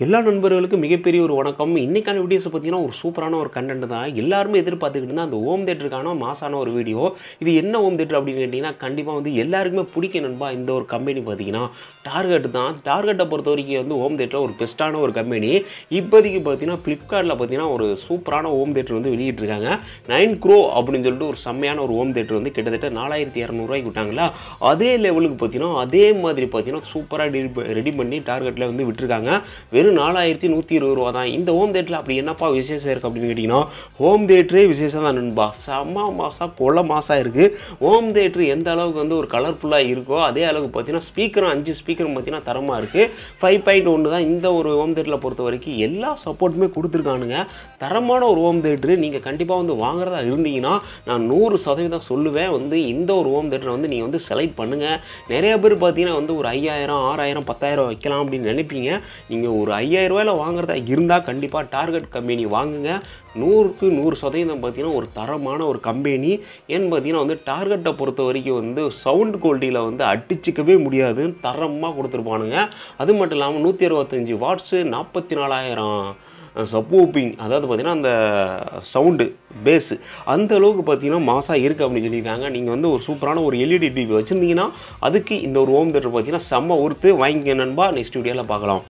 எல்லா நண்பர்களுக்கும் மிகப்பெரிய ஒரு வணக்கம் இன்னைக்கான வீடியோஸ் பார்த்தீங்கன்னா ஒரு சூப்பரான ஒரு கண்டென்ட் தான் எல்லாருமே எதிர்பார்த்துக்கிட்டு இருந்தா அந்த ஹோம் தேட்டருக்கான மாசான ஒரு வீடியோ இது என்ன ஹோம் தேட்டர் அப்படின்னு கேட்டிங்கன்னா கண்டிப்பாக வந்து எல்லாருக்குமே பிடிக்கும் நண்பா இந்த ஒரு கம்பெனி பார்த்தீங்கன்னா டார்கெட் தான் டார்கெட்டை பொறுத்த வரைக்கும் வந்து ஹோம் தேட்டர் ஒரு பெஸ்ட்டான ஒரு கம்பெனி இப்போதைக்கு பார்த்தீங்கன்னா ஃப்ளிப்கார்ட்டில் பார்த்தீங்கன்னா ஒரு சூப்பரான ஹோம் தேட்டர் வந்து வெளியிட்டிருக்காங்க நைன் க்ரோ அப்படின்னு சொல்லிட்டு ஒரு செம்மையான ஒரு ஹோம் தேட்டர் வந்து கிட்டத்தட்ட நாலாயிரத்தி இரநூறுவாய்க்கு விட்டாங்களா அதே லெவலுக்கு பார்த்தீங்கன்னா அதே மாதிரி பார்த்தீங்கன்னா சூப்பராக ரெடி பண்ணி டார்கெட்டில் வந்து விட்டுருக்காங்க வெறும் நாலாயிரத்தி நூற்றி இருபது ரூபா தான் இந்த ஹோம் தேட்டரில் அப்படி என்னப்பா விசேஷம் இருக்குது அப்படின்னு கேட்டிங்கன்னா ஹோம் தேட்டரே விசேஷம் தான் நண்பா செம்ம மாசா கொள்ள மாசா இருக்குது ஹோம் தேட்டர் எந்த அளவுக்கு வந்து ஒரு கலர்ஃபுல்லாக இருக்கோ அதே அளவுக்கு பார்த்தீங்கன்னா ஸ்பீக்கரும் அஞ்சு ஸ்பீக்கரும் பார்த்தீங்கன்னா தரமாக இருக்குது ஃபைவ் பாயிண்ட் ஒன்று தான் இந்த ஒரு ஹோம் தேட்டரில் பொறுத்த வரைக்கும் எல்லா சப்போர்ட்டுமே கொடுத்துருக்கானுங்க தரமான ஒரு ஹோம் தேட்டரு நீங்கள் கண்டிப்பாக வந்து வாங்குறதா இருந்தீங்கன்னா நான் நூறு சதவீதம் சொல்லுவேன் வந்து இந்த ஒரு ஹோம் தேட்டரை வந்து நீங்கள் வந்து செலக்ட் பண்ணுங்கள் நிறைய பேர் பார்த்தீங்கன்னா வந்து ஒரு ஐயாயிரம் ஆறாயிரம் பத்தாயிரம் வைக்கலாம் அப்படின்னு நினைப்பீங்க நீங்கள் ஒரு ஐயாயிரம் ரூபாயில வாங்குறதா இருந்தால் கண்டிப்பாக டார்கெட் கம்பெனி வாங்குங்க நூறுக்கு நூறு சதவீதம் பார்த்தீங்கன்னா ஒரு தரமான ஒரு கம்பெனி ஏன்னு பார்த்தீங்கன்னா வந்து டார்கெட்டை பொறுத்த வரைக்கும் வந்து சவுண்ட் குவாலிட்டியில் வந்து அடிச்சுக்கவே முடியாது தரமாக கொடுத்துருப்பானுங்க அது மட்டும் இல்லாமல் நூற்றி அறுபத்தஞ்சி வாட்ஸு நாற்பத்தி நாலாயிரம் சப்போப்பிங் அதாவது பார்த்தீங்கன்னா அந்த சவுண்டு பேஸு அந்த அளவுக்கு பார்த்தீங்கன்னா மாசாக இருக்குது அப்படின்னு சொல்லியிருக்காங்க நீங்கள் வந்து ஒரு சூப்பரான ஒரு எல்இடி டிவி வச்சுருந்தீங்கன்னா அதுக்கு இந்த ஒரு ஹோம் தேட்டர் பார்த்தீங்கன்னா செம்ம ஒருத்து வாங்கிக்க நண்பா நெக்ஸ்ட் வீடியோவில் பார்க்கலாம்